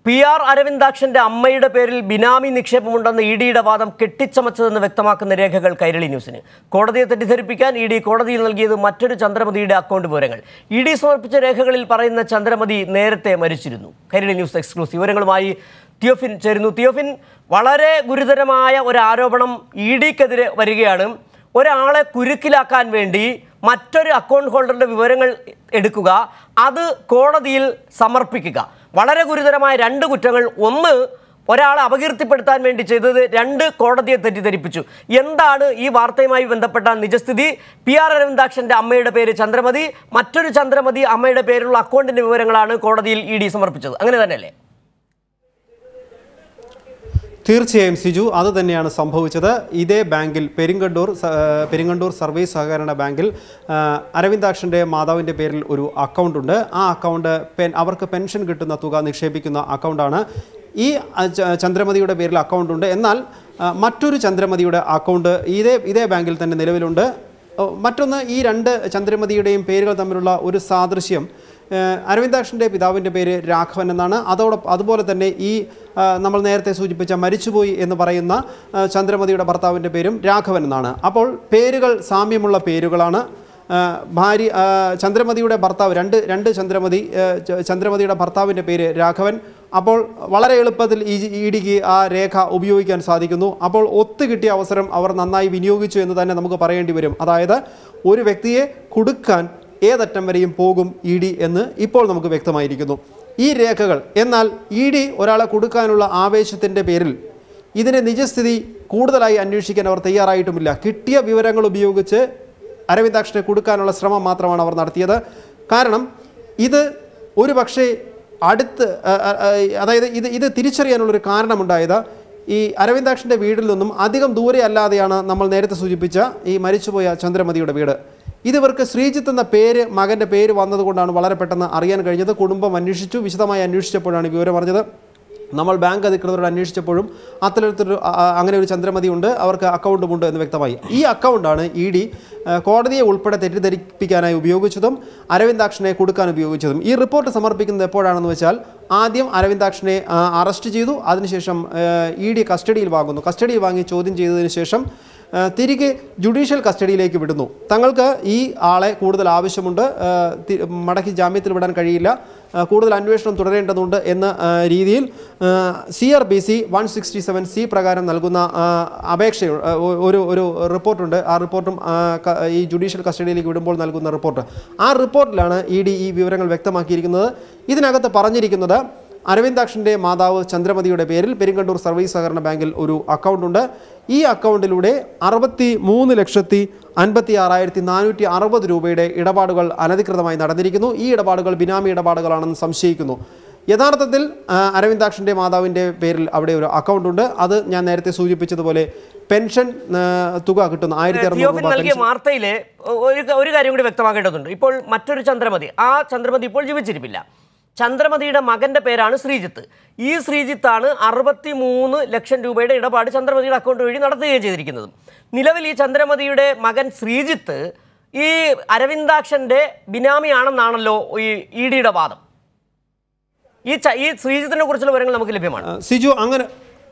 P R അരവിന്ദാക്ഷന്റെ അമ്മയുടെ പേരിൽ ബിനാമി നിക്ഷേപമുണ്ടെന്ന് E ഡിയുടെ വാദം കെട്ടിച്ചമച്ചതെന്ന് വ്യക്തമാക്കുന്ന രേഖകൾ കൈരളി ന്യൂസിന് കോടതിയെ തെറ്റിദ്ധരിപ്പിക്കാൻ ഇ ഡി കോടതിയിൽ നൽകിയത് മറ്റൊരു ചന്ദ്രമതിയുടെ അക്കൗണ്ട് വിവരങ്ങൾ ഇ ഡി സമർപ്പിച്ച രേഖകളിൽ പറയുന്ന ചന്ദ്രമതി നേരത്തെ മരിച്ചിരുന്നു കൈരളി ന്യൂസ് എക്സ്ക്ലൂസീവ് വിവരങ്ങളുമായി തിയോഫിൻ ചേരുന്നു തിയോഫിൻ വളരെ ഗുരുതരമായ ഒരു ആരോപണം ഇ ഡിക്കെതിരെ വരികയാണ് ഒരാളെ കുരുക്കിലാക്കാൻ വേണ്ടി മറ്റൊരു അക്കൗണ്ട് ഹോൾഡറുടെ വിവരങ്ങൾ എടുക്കുക അത് കോടതിയിൽ സമർപ്പിക്കുക വളരെ ഗുരുതരമായ രണ്ട് കുറ്റങ്ങൾ ഒന്ന് ഒരാളെ അപകീർത്തിപ്പെടുത്താൻ വേണ്ടി ചെയ്തത് രണ്ട് കോടതിയെ തെറ്റിദ്ധരിപ്പിച്ചു എന്താണ് ഈ വാർത്തയുമായി ബന്ധപ്പെട്ട നിജസ്ഥിതി പി ആർ അരവിന്ദാക്ഷന്റെ അമ്മയുടെ പേര് ചന്ദ്രമതി മറ്റൊരു ചന്ദ്രമതി അമ്മയുടെ പേരിലുള്ള അക്കൗണ്ടിന്റെ വിവരങ്ങളാണ് കോടതിയിൽ ഇ ഡി സമർപ്പിച്ചത് അങ്ങനെ തന്നെയല്ലേ തീർച്ചയായും സിജു അത് തന്നെയാണ് സംഭവിച്ചത് ഇതേ ബാങ്കിൽ പെരിങ്കണ്ടൂർ സ- പെരിങ്കണ്ടൂർ സർവീസ് സഹകരണ ബാങ്കിൽ ആ, അരവിന്ദാക്ഷൻ്റെ മാതാവിൻ്റെ പേരിൽ ഒരു അക്കൗണ്ട് ഉണ്ട് ആ അക്കൗണ്ട് പെൻ അവർക്ക് പെൻഷൻ കിട്ടുന്ന തുക നിക്ഷേപിക്കുന്ന അക്കൗണ്ടാണ് ഈ അ, ച- ചന്ദ്രമതിയുടെ പേരിൽ അക്കൗണ്ട് ഉണ്ട് എന്നാൽ ആ, മറ്റൊരു ചന്ദ്രമതിയുടെ അക്കൗണ്ട് ഇതേ ഇതേ ബാങ്കിൽ തന്നെ നിലവിലുണ്ട് ഓ, മറ്റൊന്ന് ഈ രണ്ട് ചന്ദ്രമതിയുടെയും പേരുകൾ തമ്മിലുള്ള ഒരു സാദൃശ്യം ഏഹ് അരവിന്ദാക്ഷൻ്റെ പിതാവിൻ്റെ പേര് രാഘവൻ എന്നാണ് അതോടൊപ്പം അതുപോലെ തന്നെ ഈ ആ, നമ്മൾ നേരത്തെ സൂചിപ്പിച്ച മരിച്ചുപോയി എന്ന് പറയുന്ന ആ, ചന്ദ്രമതിയുടെ ഭർത്താവിൻ്റെ പേരും രാഘവൻ എന്നാണ് അപ്പോൾ പേരുകൾ സാമ്യമുള്ള പേരുകളാണ് ആ, ഭാര്യ ആ, ചന്ദ്രമതിയുടെ ഭർത്താവ് രണ്ട് രണ്ട് ചന്ദ്രമതി ആ, ച- ചന്ദ്രമതിയുടെ ഭർത്താവിൻ്റെ പേര് രാഘവൻ അപ്പോൾ വളരെ എളുപ്പത്തിൽ ഈ ഇ ഡിക്ക് ആ രേഖ ഉപയോഗിക്കാൻ സാധിക്കുന്നു അപ്പോൾ ഒത്തുകിട്ടിയ അവസരം അവർ നന്നായി വിനിയോഗിച്ചു എന്ന് തന്നെ നമുക്ക് പറയേണ്ടി വരും അതായത് ഒരു വ്യക്തിയെ കൊടുക്കാൻ ഏതറ്റം വരെയും പോകും ഇ ഡി എന്ന് ഇപ്പോൾ നമുക്ക് വ്യക്തമായിരിക്കുന്നു ഈ രേഖകൾ എന്നാൽ ഇ ഡി ഒരാളെ കൊടുക്കാനുള്ള ആവേശത്തിൻ്റെ പേരിൽ ഇതിൻ്റെ നിജസ്ഥിതി കൂടുതലായി അന്വേഷിക്കാൻ അവർ തയ്യാറായിട്ടുമില്ല കിട്ടിയ വിവരങ്ങൾ ഉപയോഗിച്ച് അരവിന്ദാക്ഷനെ കൊടുക്കാനുള്ള ശ്രമം മാത്രമാണ് അവർ നടത്തിയത് കാരണം ഇത് ഒരു പക്ഷേ അടുത്ത് ആ, ആ, ആ, അതായത് ഇത് ഇത് തിരിച്ചറിയാനുള്ളൊരു കാരണമുണ്ടായത് ഈ അരവിന്ദാക്ഷൻ്റെ വീട്ടിൽ നിന്നും അധികം ദൂരെ അല്ലാതെയാണ് നമ്മൾ നേരത്തെ സൂചിപ്പിച്ച ഈ മരിച്ചുപോയ ചന്ദ്രമതിയുടെ വീട് ഇതിവർക്ക് ശ്രീജിത്ത് എന്ന പേര് മകൻ്റെ പേര് വന്നതുകൊണ്ടാണ് വളരെ പെട്ടെന്ന് അറിയാൻ കഴിഞ്ഞത് കുടുംബം അന്വേഷിച്ചു വിശദമായി അന്വേഷിച്ചപ്പോഴാണ് ഈ വിവരം അറിഞ്ഞത് നമ്മൾ ബാങ്ക് അധികൃതരോട് അന്വേഷിച്ചപ്പോഴും അത്തരത്തിലൊരു ആ, ആ, അങ്ങനെ ഒരു ചന്ദ്രമതി ഉണ്ട് അവർക്ക് അക്കൗണ്ടുമുണ്ട് എന്ന് വ്യക്തമായി ഈ അക്കൗണ്ടാണ് ഇ ഡി കോടതിയെ ഉൾപ്പെടെ തെറ്റിദ്ധരിപ്പിക്കാനായി ഉപയോഗിച്ചതും അരവിന്ദാക്ഷനെ കൊടുക്കാൻ ഉപയോഗിച്ചതും ഈ റിപ്പോർട്ട് സമർപ്പിക്കുന്നത് എപ്പോഴാണെന്ന് വെച്ചാൽ ആദ്യം അരവിന്ദാക്ഷനെ ആ, അറസ്റ്റ് ചെയ്തു അതിനുശേഷം ഇ ഡി കസ്റ്റഡിയിൽ വാങ്ങുന്നു കസ്റ്റഡിയിൽ വാങ്ങി ചോദ്യം ചെയ്തതിന് ശേഷം ആ, തിരികെ ജുഡീഷ്യൽ കസ്റ്റഡിയിലേക്ക് വിടുന്നു തങ്ങൾക്ക് ഈ ആളെ കൂടുതൽ ആവശ്യമുണ്ട് ആ, തി- മടക്കി ജാമ്യത്തിൽ വിടാൻ കഴിയില്ല ആ, കൂടുതൽ അന്വേഷണം തുടരേണ്ടതുണ്ട് എന്ന ആ, രീതിയിൽ C R P C one sixty seven C പ്രകാരം നൽകുന്ന ആ, അപേക്ഷ ആ, ഒ- ഒരു ഒരു റിപ്പോർട്ടുണ്ട് ആ റിപ്പോർട്ടും ആ, ക- ഈ ജുഡീഷ്യൽ കസ്റ്റഡിയിലേക്ക് വിടുമ്പോൾ നൽകുന്ന റിപ്പോർട്ട് ആ റിപ്പോർട്ടിലാണ് ഇ ഡി ഈ വിവരങ്ങൾ വ്യക്തമാക്കിയിരിക്കുന്നത് ഇതിനകത്ത് പറഞ്ഞിരിക്കുന്നത് അരവിന്ദാക്ഷൻ്റെ മാതാവ് ചന്ദ്രമതിയുടെ പേരിൽ പെരിങ്കണ്ടൂർ സർവീസ് സഹകരണ ബാങ്കിൽ ഒരു അക്കൗണ്ടുണ്ട് ഈ അക്കൗണ്ടിലൂടെ അറുപത്തി മൂന്ന് ലക്ഷത്തി അൻപത്തി ആറായിരത്തി നാനൂറ്റി അറുപത് രൂപയുടെ ഇടപാടുകൾ അനധികൃതമായി നടന്നിരിക്കുന്നു ഈ ഇടപാടുകൾ ബിനാമി ഇടപാടുകളാണെന്ന് സംശയിക്കുന്നു യഥാർത്ഥത്തിൽ ആ, അരവിന്ദാക്ഷൻ്റെ മാതാവിൻ്റെ പേരിൽ അവിടെ ഒരു അക്കൗണ്ടുണ്ട് അത് ഞാൻ നേരത്തെ സൂചിപ്പിച്ചതുപോലെ പെൻഷൻ ആ, തുക കിട്ടുന്ന ആയിരത്തി അറുന്നൂറ് തിയോഫിൻ രൂപ നൽകിയ പെൻഷൻ വാർത്തയിലെ ഒരു ഒരു കാര്യം കൂടി വ്യക്തമാക്കേണ്ടതുണ്ട് ഇപ്പോൾ മറ്റൊരു ചന്ദ്രമതി ആ ചന്ദ്രമതി ഇപ്പോൾ ജീവിച്ചിരിപ്പില്ല ചന്ദ്രമതിയുടെ മകന്റെ പേരാണ് ശ്രീജിത്ത് ഈ ശ്രീജിത്താണ് അറുപത്തി മൂന്ന് ലക്ഷം രൂപയുടെ ഇടപാട് ചന്ദ്രമതിയുടെ അക്കൗണ്ട് വഴി നടത്തുകയും ചെയ്തിരിക്കുന്നത് നിലവിൽ ഈ ചന്ദ്രമതിയുടെ മകൻ ശ്രീജിത്ത് ഈ അരവിന്ദാക്ഷന്റെ ബിനാമിയാണെന്നാണല്ലോ ഈ ഇ ഡിയുടെ വാദം ഈ ച- ഈ ശ്രീജിത്തിനെ കുറിച്ചുള്ള വിവരങ്ങൾ നമുക്ക് ലഭ്യമാണ് ആ, സിജു അങ്ങനെ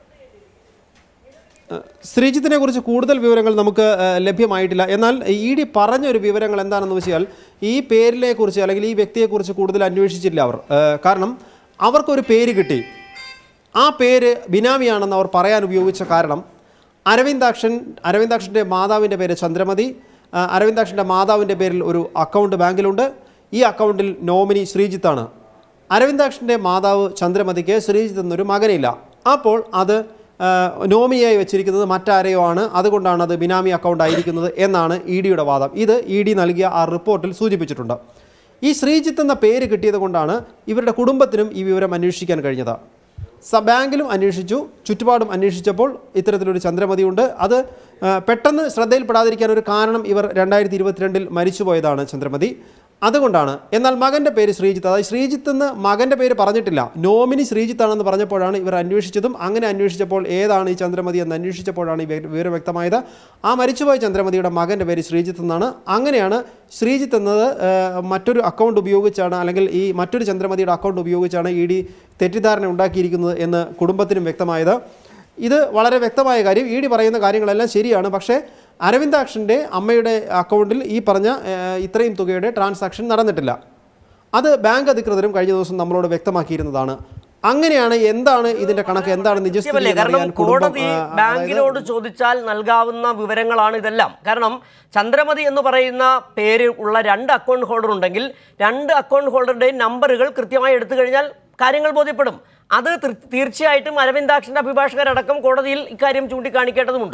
ആ, ശ്രീജിത്തിനെ കുറിച്ച് കൂടുതൽ വിവരങ്ങൾ നമുക്ക് ആ, ലഭ്യമായിട്ടില്ല എന്നാൽ ഇ ഡി പറഞ്ഞൊരു വിവരങ്ങൾ എന്താണെന്ന് വെച്ചാൽ ഈ പേരിനെ കുറിച്ച് അല്ലെങ്കിൽ ഈ വ്യക്തിയെക്കുറിച്ച് കൂടുതൽ അന്വേഷിച്ചില്ല അവർ ആ, കാരണം അവർക്കൊരു പേര് കിട്ടി ആ പേര് ബിനാമിയാണെന്ന് അവർ പറയാൻ ഉപയോഗിച്ച കാരണം അരവിന്ദാക്ഷൻ അരവിന്ദാക്ഷൻ്റെ മാതാവിൻ്റെ പേര് ചന്ദ്രമതി ആ, അരവിന്ദാക്ഷൻ്റെ മാതാവിൻ്റെ പേരിൽ ഒരു അക്കൗണ്ട് ബാങ്കിലുണ്ട് ഈ അക്കൗണ്ടിൽ നോമിനി ശ്രീജിത്താണ് അരവിന്ദാക്ഷൻ്റെ മാതാവ് ചന്ദ്രമതിക്ക് ശ്രീജിത്ത് എന്നൊരു മകനില്ല അപ്പോൾ അത് ആ, നോമിനിയായി വെച്ചിരിക്കുന്നത് മറ്റാരെയോ ആണ് അതുകൊണ്ടാണ് അത് ബിനാമി അക്കൗണ്ട് ആയിരിക്കുന്നത് എന്നാണ് ഇ ഡിയുടെ വാദം ഇത് ഇ ഡി നൽകിയ ആ റിപ്പോർട്ടിൽ സൂചിപ്പിച്ചിട്ടുണ്ട് ഈ ശ്രീജിത്ത് എന്ന പേര് കിട്ടിയത് കൊണ്ടാണ് ഇവരുടെ കുടുംബത്തിനും ഈ വിവരം അന്വേഷിക്കാൻ കഴിഞ്ഞത് സ ബാങ്കിലും അന്വേഷിച്ചു ചുറ്റുപാടും അന്വേഷിച്ചപ്പോൾ ഇത്തരത്തിലൊരു ചന്ദ്രമതിയുണ്ട് അത് ആ, പെട്ടെന്ന് ശ്രദ്ധയിൽപ്പെടാതിരിക്കാൻ ഒരു കാരണം ഇവർ രണ്ടായിരത്തി ഇരുപത്തിരണ്ടിൽ മരിച്ചുപോയതാണ് ചന്ദ്രമതി അതുകൊണ്ടാണ് എന്നാൽ മകൻ്റെ പേര് ശ്രീജിത്ത് അതായത് ശ്രീജിത്ത് എന്ന് മകൻ്റെ പേര് പറഞ്ഞിട്ടില്ല നോമിനി ശ്രീജിത്താണെന്ന് പറഞ്ഞപ്പോഴാണ് ഇവർ അന്വേഷിച്ചതും അങ്ങനെ അന്വേഷിച്ചപ്പോൾ ഏതാണ് ഈ ചന്ദ്രമതി എന്ന് അന്വേഷിച്ചപ്പോഴാണ് ഈ വി- വിവരം വ്യക്തമായത് ആ മരിച്ചുപോയ ചന്ദ്രമതിയുടെ മകൻ്റെ പേര് ശ്രീജിത്ത് എന്നാണ് അങ്ങനെയാണ് ശ്രീജിത്ത് എന്നത് ഏഹ്, മറ്റൊരു അക്കൗണ്ട് ഉപയോഗിച്ചാണ് അല്ലെങ്കിൽ ഈ മറ്റൊരു ചന്ദ്രമതിയുടെ അക്കൗണ്ട് ഉപയോഗിച്ചാണ് ഇ ഡി തെറ്റിദ്ധാരണ ഉണ്ടാക്കിയിരിക്കുന്നത് എന്ന് കുടുംബത്തിനും വ്യക്തമായത് ഇത് വളരെ വ്യക്തമായ കാര്യം ഇ ഡി പറയുന്ന കാര്യങ്ങളെല്ലാം ശരിയാണ് പക്ഷേ അരവിന്ദാക്ഷൻ്റെ അമ്മയുടെ അക്കൗണ്ടിൽ ഈ പറഞ്ഞ ഏഹ്, ഇത്രയും തുകയുടെ ട്രാൻസാക്ഷൻ നടന്നിട്ടില്ല അത് ബാങ്ക് അധികൃതരും കഴിഞ്ഞ ദിവസം നമ്മളോട് വ്യക്തമാക്കിയിരുന്നതാണ് അങ്ങനെയാണ് എന്താണ് ഇതിന്റെ കണക്ക് എന്താണ് നിജസ്ഥിതി സത്യമല്ലേ കാരണം എന്നറിയാൻ കുടുംബം, കോടതി ആ, അതായത് ബാങ്കിനോട് ചോദിച്ചാൽ നൽകാവുന്ന വിവരങ്ങളാണ് ഇതെല്ലാം കാരണം ചന്ദ്രമതി എന്ന് പറയുന്ന പേര് ഉള്ള രണ്ട് അക്കൗണ്ട് ഹോൾഡർ ഉണ്ടെങ്കിൽ രണ്ട് അക്കൗണ്ട് ഹോൾഡറുടെയും നമ്പറുകൾ കൃത്യമായി എടുത്തു കഴിഞ്ഞാൽ കാര്യങ്ങൾ ബോധ്യപ്പെടും അത് തീർ- തീർച്ചയായിട്ടും അരവിന്ദാക്ഷന്റെ അഭിഭാഷകരടക്കം കോടതിയിൽ ഇക്കാര്യം ചൂണ്ടിക്കാണിക്കേണ്ടതുണ്ട്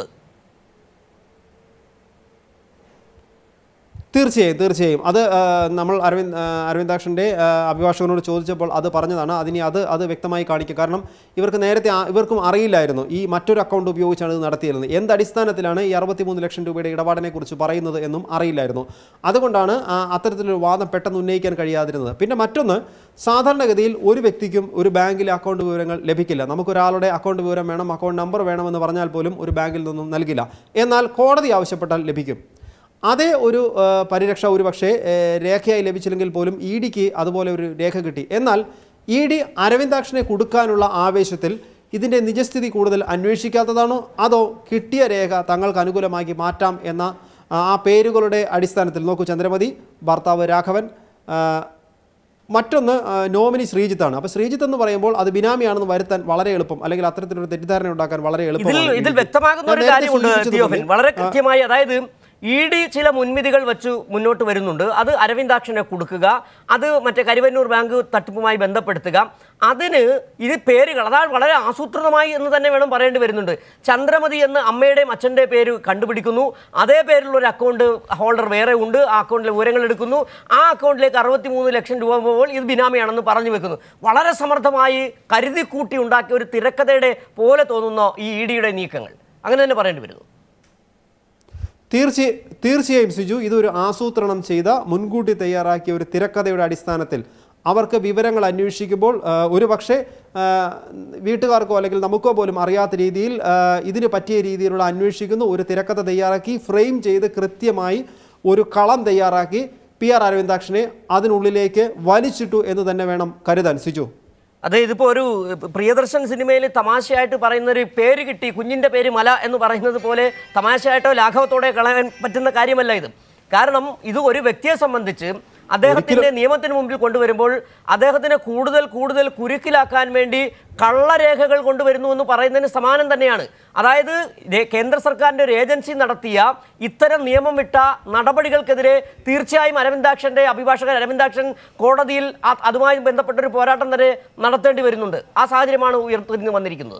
തീർച്ചയായും തീർച്ചയായും അത് ആ, നമ്മൾ അരവിന്ദ് ആ, അരവിന്ദാക്ഷൻ്റെ ആ, അഭിഭാഷകനോട് ചോദിച്ചപ്പോൾ അത് പറഞ്ഞതാണ് അതിനി അത് അത് വ്യക്തമായി കാണിക്കുക കാരണം ഇവർക്ക് നേരത്തെ ആ- ഇവർക്കും അറിയില്ലായിരുന്നു ഈ മറ്റൊരു അക്കൗണ്ട് ഉപയോഗിച്ചാണ് ഇത് നടത്തിയിരുന്നത് എന്ത് അടിസ്ഥാനത്തിലാണ് ഈ അറുപത്തിമൂന്ന് ലക്ഷം രൂപയുടെ ഇടപാടിനെ കുറിച്ച് പറയുന്നത് എന്നും അറിയില്ലായിരുന്നു അതുകൊണ്ടാണ് ആ, അത്തരത്തിലൊരു വാദം പെട്ടെന്ന് ഉന്നയിക്കാൻ കഴിയാതിരുന്നത് പിന്നെ മറ്റൊന്ന് സാധാരണഗതിയിൽ ഒരു വ്യക്തിക്കും ഒരു ബാങ്കിലെ അക്കൗണ്ട് വിവരങ്ങൾ ലഭിക്കില്ല നമുക്കൊരാളുടെ അക്കൗണ്ട് വിവരം വേണം അക്കൗണ്ട് നമ്പർ വേണമെന്ന് പറഞ്ഞാൽ പോലും ഒരു ബാങ്കിൽ നിന്നും നൽകില്ല എന്നാൽ കോടതി ആവശ്യപ്പെട്ടാൽ ലഭിക്കും അതേ ഒരു ആ, പരിരക്ഷ ഒരു പക്ഷേ ഏ, രേഖയായി ലഭിച്ചില്ലെങ്കിൽ പോലും ഇ ഡിക്ക് അതുപോലെ ഒരു രേഖ കിട്ടി എന്നാൽ ഇ ഡി അരവിന്ദാക്ഷനെ കൊടുക്കാനുള്ള ആവേശത്തിൽ ഇതിൻ്റെ നിജസ്ഥിതി കൂടുതൽ അന്വേഷിക്കാത്തതാണോ അതോ കിട്ടിയ രേഖ തങ്ങൾക്ക് അനുകൂലമാക്കി മാറ്റാം എന്ന ആ, ആ പേരുകളുടെ അടിസ്ഥാനത്തിൽ നോക്കൂ ചന്ദ്രമതി ഭർത്താവ് രാഘവൻ ആ, മറ്റൊന്ന് ആ, നോമിനി ശ്രീജിത്താണ് അപ്പോൾ ശ്രീജിത്ത് എന്ന് പറയുമ്പോൾ അത് ബിനാമിയാണെന്ന് വരുത്താൻ വളരെ എളുപ്പം അല്ലെങ്കിൽ അത്തരത്തിലൊരു തെറ്റിദ്ധാരണ ഉണ്ടാക്കാൻ വളരെ ഇതിൽ എളുപ്പമാണ് ഇതിൽ ഇ ഡി. വ്യക്തമാകുന്ന ഞാൻ ഒരു നേരത്തെ കാര്യമുണ്ട് സൂചിപ്പിച്ചതുപോലെ, തിയോഫിൻ വളരെ കൃത്യമായി അതായത് ഇ ഡി ചില മുൻവിധികൾ വെച്ച് മുന്നോട്ട് വരുന്നുണ്ട് അത് അരവിന്ദാക്ഷനെ കൊടുക്കുക അത് മറ്റേ കരുവന്നൂർ ബാങ്ക് തട്ടിപ്പുമായി ബന്ധപ്പെടുത്തുക അതിന് ഇത് പേരുകൾ അതാണ് വളരെ ആസൂത്രിതമായി എന്ന് തന്നെ വേണം പറയേണ്ടി വരുന്നുണ്ട് ചന്ദ്രമതി എന്ന് അമ്മയുടെയും അച്ഛൻ്റെ പേര് കണ്ടുപിടിക്കുന്നു അതേ പേരിലുള്ള ഒരു അക്കൗണ്ട് ഹോൾഡർ വേറെ ഉണ്ട് ആ അക്കൗണ്ടിലെ വിവരങ്ങൾ എടുക്കുന്നു ആ അക്കൗണ്ടിലേക്ക് അറുപത്തി മൂന്ന് ലക്ഷം രൂപ പോകുമ്പോൾ ഇത് ബിനാമിയാണെന്ന് പറഞ്ഞു വെക്കുന്നു വളരെ സമർത്ഥമായി കരുതി കൂട്ടി ഉണ്ടാക്കിയ ഒരു തിരക്കഥയുടെ പോലെ തോന്നുന്ന ഈ ഇ ഡിയുടെ നീക്കങ്ങൾ അങ്ങനെ തന്നെ പറയേണ്ടി വരുന്നു തീർച്ച തീർച്ചയായും സിജു ഇതൊരു ആസൂത്രണം ചെയ്ത മുൻകൂട്ടി തയ്യാറാക്കിയ ഒരു തിരക്കഥയുടെ അടിസ്ഥാനത്തിൽ അവർക്ക് വിവരങ്ങൾ അന്വേഷിക്കുമ്പോൾ ആ, ഒരു പക്ഷേ ആ, വീട്ടുകാർക്കോ അല്ലെങ്കിൽ നമുക്കോ പോലും അറിയാത്ത രീതിയിൽ ആ, ഇതിന് പറ്റിയ രീതിയിലുള്ള അന്വേഷിക്കുന്നു ഒരു തിരക്കഥ തയ്യാറാക്കി ഫ്രെയിം ചെയ്ത് കൃത്യമായി ഒരു കളം തയ്യാറാക്കി പി ആർ അരവിന്ദാക്ഷനെ അതിനുള്ളിലേക്ക് വലിച്ചിട്ടു എന്ന് തന്നെ വേണം കരുതാൻ സിജു അതെ ഇതിപ്പോ ഒരു പ്രിയദർശൻ സിനിമയിൽ തമാശയായിട്ട് പറയുന്ന ഒരു പേര് കിട്ടി കുഞ്ഞിന്റെ പേര് മല എന്ന് പറയുന്നത് പോലെ തമാശയായിട്ടോ ലാഘവത്തോടെ കളയാൻ പറ്റുന്ന കാര്യമല്ല ഇത് കാരണം ഇത് ഒരു വ്യക്തിയെ സംബന്ധിച്ച് അദ്ദേഹത്തിന്റെ നിയമത്തിന് മുമ്പിൽ കൊണ്ടുവരുമ്പോൾ അദ്ദേഹത്തിനെ കൂടുതൽ കൂടുതൽ കുരുക്കിലാക്കാൻ വേണ്ടി കള്ളരേഖകൾ കൊണ്ടുവരുന്നു എന്ന് പറയുന്നതിന് സമാനം തന്നെയാണ് അതായത് രേ- കേന്ദ്ര സർക്കാരിന്റെ ഒരു ഏജൻസി നടത്തിയ ഇത്തരം നിയമം വിട്ട നടപടികൾക്കെതിരെ തീർച്ചയായും അരവിന്ദാക്ഷന്റെ അഭിഭാഷകൻ അരവിന്ദാക്ഷൻ കോടതിയിൽ ആ- അതുമായി ബന്ധപ്പെട്ടൊരു പോരാട്ടം തന്നെ നടത്തേണ്ടി വരുന്നുണ്ട് ആ സാഹചര്യമാണ് ഉയർത്തിരിഞ്ഞു വന്നിരിക്കുന്നത്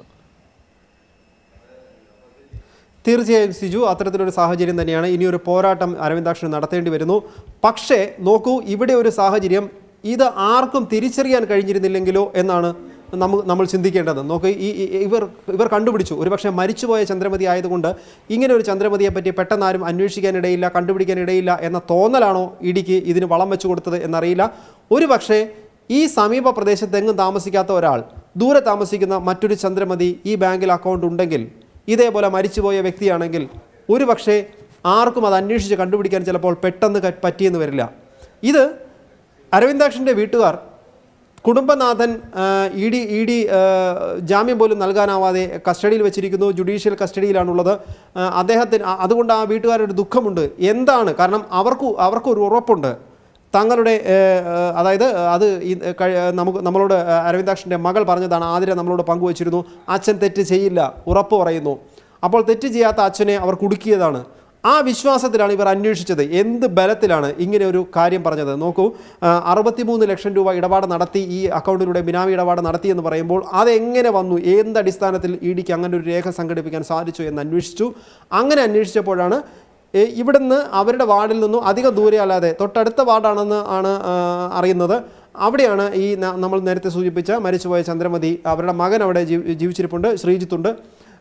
തീർച്ചയായും സിജു അത്തരത്തിലൊരു സാഹചര്യം തന്നെയാണ് ഇനിയൊരു പോരാട്ടം അരവിന്ദാക്ഷൻ നടത്തേണ്ടി വരുന്നു പക്ഷേ നോക്കൂ ഇവിടെ ഒരു സാഹചര്യം ഇത് ആർക്കും തിരിച്ചറിയാൻ കഴിഞ്ഞിരുന്നില്ലെങ്കിലോ എന്നാണ് നമുക്ക് നമ്മൾ ചിന്തിക്കേണ്ടത് നോക്ക് ഈ ഈ- ഇവർ ഇവർ കണ്ടുപിടിച്ചു ഒരുപക്ഷെ മരിച്ചുപോയ ചന്ദ്രമതി ആയതുകൊണ്ട് ഇങ്ങനെ ഒരു ചന്ദ്രമതിയെ പറ്റി പെട്ടെന്ന് ആരും അന്വേഷിക്കാനിടയില്ല കണ്ടുപിടിക്കാനിടയില്ല എന്ന തോന്നലാണോ ഇടിക്ക് ഇതിന് വളം വെച്ചു കൊടുത്തത് എന്നറിയില്ല ഒരു പക്ഷേ ഈ സമീപ പ്രദേശത്ത് എങ്ങും താമസിക്കാത്ത ഒരാൾ ദൂരെ താമസിക്കുന്ന മറ്റൊരു ചന്ദ്രമതി ഈ ബാങ്കിൽ അക്കൗണ്ട് ഉണ്ടെങ്കിൽ ഇതേപോലെ മരിച്ചുപോയ വ്യക്തിയാണെങ്കിൽ ഒരു പക്ഷേ ആർക്കും അത് അന്വേഷിച്ച് കണ്ടുപിടിക്കാൻ ചിലപ്പോൾ പെട്ടെന്ന് ക- പറ്റിയെന്ന് വരില്ല ഇത് അരവിന്ദാക്ഷൻ്റെ വീട്ടുകാർ കുടുംബനാഥൻ ഇ ഡി ഇ ഡി ജാമ്യം പോലും നൽകാനാവാതെ കസ്റ്റഡിയിൽ വെച്ചിരിക്കുന്നു ജുഡീഷ്യൽ കസ്റ്റഡിയിലാണുള്ളത് ആ, അദ്ദേഹത്തിന് അ- അതുകൊണ്ട് ആ വീട്ടുകാരൊരു ദുഃഖമുണ്ട് എന്താണ് കാരണം അവർക്ക് അവർക്കൊരു ഉറപ്പുണ്ട് തങ്ങളുടെ ഏഹ്, ഏഹ്, അതായത് അത് ഈ കഴി- നമുക്ക് നമ്മളോട് അരവിന്ദാക്ഷൻ്റെ മകൾ പറഞ്ഞതാണ് ആതിര നമ്മളോട് പങ്കുവച്ചിരുന്നു അച്ഛൻ തെറ്റ് ചെയ്യില്ല ഉറപ്പ് പറയുന്നു അപ്പോൾ തെറ്റ് ചെയ്യാത്ത അച്ഛനെ അവർ കുടുക്കിയതാണ് ആ വിശ്വാസത്തിലാണ് ഇവർ അന്വേഷിച്ചത് എന്ത് ബലത്തിലാണ് ഇങ്ങനെ ഒരു കാര്യം പറഞ്ഞത് നോക്കൂ ആ, അറുപത്തിമൂന്ന് ലക്ഷം രൂപ ഇടപാട് നടത്തി ഈ അക്കൗണ്ടിലൂടെ ബിനാമി ഇടപാട് നടത്തി എന്ന് പറയുമ്പോൾ അതെങ്ങനെ വന്നു എന്ത് അടിസ്ഥാനത്തിൽ ഇ ഡിക്ക് അങ്ങനെ ഒരു രേഖ സംഘടിപ്പിക്കാൻ സാധിച്ചു എന്ന് അന്വേഷിച്ചു അങ്ങനെ അന്വേഷിച്ചപ്പോഴാണ് ഏ, ഇവിടുന്ന് അവരുടെ വാർഡിൽ നിന്നും അധികം ദൂരെ അല്ലാതെ തൊട്ടടുത്ത വാർഡാണെന്ന് ആണ് ആ, അറിയുന്നത് അവിടെയാണ് ഈ ന- നമ്മൾ നേരത്തെ സൂചിപ്പിച്ച മരിച്ചുപോയ ചന്ദ്രമതി അവരുടെ മകൻ അവിടെ ജീ- ജീവിച്ചിരിപ്പുണ്ട് ശ്രീജിത്തുണ്ട്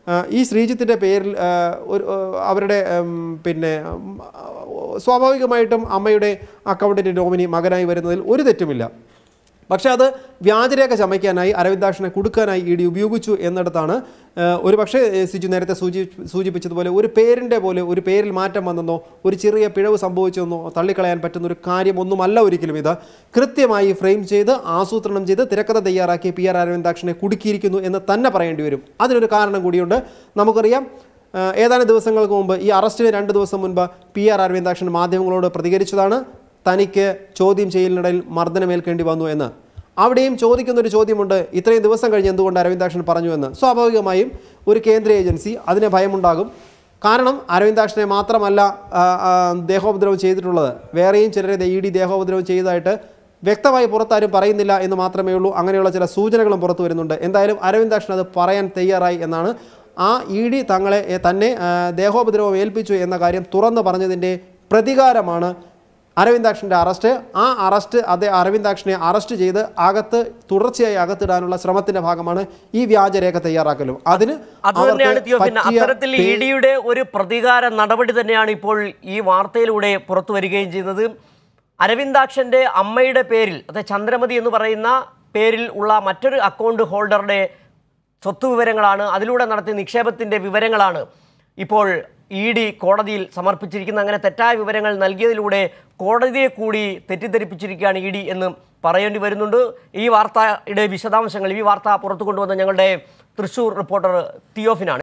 ആ, ഈ ശ്രീജിത്തിൻ്റെ പേരിൽ ആ, ഒരു ആ, അവരുടെ ഉം, പിന്നെ ഉം, ആ, സ്വാഭാവികമായിട്ടും അമ്മയുടെ അക്കൗണ്ടിൻ്റെ നോമിനി മകനായി വരുന്നതിൽ ഒരു തെറ്റുമില്ല പക്ഷേ അത് വ്യാജരേഖ ചമയ്ക്കാനായി അരവിന്ദാക്ഷനെ കൊടുക്കാനായി ഇ ഡി ഉപയോഗിച്ചു എന്നിടത്താണ് ഏഹ്, ഒരു പക്ഷേ ഏഹ്, സിജു നേരത്തെ സൂചി സൂചിപ്പിച്ചതുപോലെ ഒരു പേരിൻ്റെ പോലെ ഒരു പേരിൽ മാറ്റം വന്നെന്നോ ഒരു ചെറിയ പിഴവ് സംഭവിച്ചെന്നോ തള്ളിക്കളയാൻ പറ്റുന്ന ഒരു കാര്യമൊന്നുമല്ല ഒരിക്കലും ഇത് കൃത്യമായി ഫ്രെയിം ചെയ്ത് ആസൂത്രണം ചെയ്ത് തിരക്കഥ തയ്യാറാക്കി പി ആർ അരവിന്ദാക്ഷനെ കുടുക്കിയിരിക്കുന്നു എന്ന് തന്നെ പറയേണ്ടി വരും അതിനൊരു കാരണം കൂടിയുണ്ട് നമുക്കറിയാം ഏഹ്, ഏതാനും ദിവസങ്ങൾക്ക് മുമ്പ് ഈ അറസ്റ്റിന് രണ്ട് ദിവസം മുൻപ് പി ആർ അരവിന്ദാക്ഷൻ മാധ്യമങ്ങളോട് പ്രതികരിച്ചതാണ് തനിക്ക് ചോദ്യം ചെയ്യലിനിടയിൽ മർദ്ദനമേൽക്കേണ്ടി വന്നു എന്ന് അവിടെയും ചോദിക്കുന്ന ഒരു ചോദ്യമുണ്ട് ഇത്രയും ദിവസം കഴിഞ്ഞ് എന്തുകൊണ്ട് അരവിന്ദാക്ഷൻ പറഞ്ഞു എന്ന് സ്വാഭാവികമായും ഒരു കേന്ദ്ര ഏജൻസി അതിന് ഭയമുണ്ടാകും കാരണം അരവിന്ദാക്ഷനെ മാത്രമല്ല ആ, ആ, ദേഹോപദ്രവം ചെയ്തിട്ടുള്ളത് വേറെയും ചിലരെ ഇ ഡി ദേഹോപദ്രവം ചെയ്തതായിട്ട് വ്യക്തമായി പുറത്താരും പറയുന്നില്ല എന്ന് മാത്രമേ ഉള്ളൂ അങ്ങനെയുള്ള ചില സൂചനകളും പുറത്തു വരുന്നുണ്ട് എന്തായാലും അരവിന്ദാക്ഷൻ അത് പറയാൻ തയ്യാറായി എന്നാണ് ആ ഇ ഡി തങ്ങളെ എ, തന്നെ ആ, ദേഹോപദ്രവം ഏൽപ്പിച്ചു എന്ന കാര്യം തുറന്നു പറഞ്ഞതിൻ്റെ പ്രതികാരമാണ് അരവിന്ദാക്ഷൻ്റെ അറസ്റ്റ് ആ അറസ്റ്റ് അതേ അരവിന്ദാക്ഷനെ അറസ്റ്റ് ചെയ്ത് അകത്ത് തുടർച്ചയായി അകത്തിടാനുള്ള ശ്രമത്തിന്റെ ഭാഗമാണ് ഈ വ്യാജരേഖ തയ്യാറാക്കലും അതിന് അത് തന്നെയാണ് അവർക്ക് തിയോഫിൻ പറ്റിയ അത്തരത്തിൽ ഇ പേ- ഡിയുടെ ഒരു പ്രതികാര നടപടി തന്നെയാണ് ഇപ്പോൾ ഈ വാർത്തയിലൂടെ പുറത്തു വരികയും ചെയ്യുന്നത് അരവിന്ദാക്ഷന്റെ അമ്മയുടെ പേരിൽ അതായത് ചന്ദ്രമതി എന്ന് പറയുന്ന പേരിൽ ഉള്ള മറ്റൊരു അക്കൗണ്ട് ഹോൾഡറുടെ സ്വത്ത് വിവരങ്ങളാണ് അതിലൂടെ നടത്തിയ നിക്ഷേപത്തിന്റെ വിവരങ്ങളാണ് ഇപ്പോൾ ഇ ഡി കോടതിയിൽ സമർപ്പിച്ചിരിക്കുന്ന അങ്ങനെ തെറ്റായ വിവരങ്ങൾ നൽകിയതിലൂടെ കോടതിയെ കൂടി തെറ്റിദ്ധരിപ്പിച്ചിരിക്കുകയാണ് ഇ ഡി എന്ന് പറയേണ്ടി വരുന്നുണ്ട് ഈ വാർത്തയുടെ വിശദാംശങ്ങൾ ഈ വാർത്ത പുറത്തു കൊണ്ടുവന്ന ഞങ്ങളുടെ തൃശൂർ റിപ്പോർട്ടർ തിയോഫിനാണ്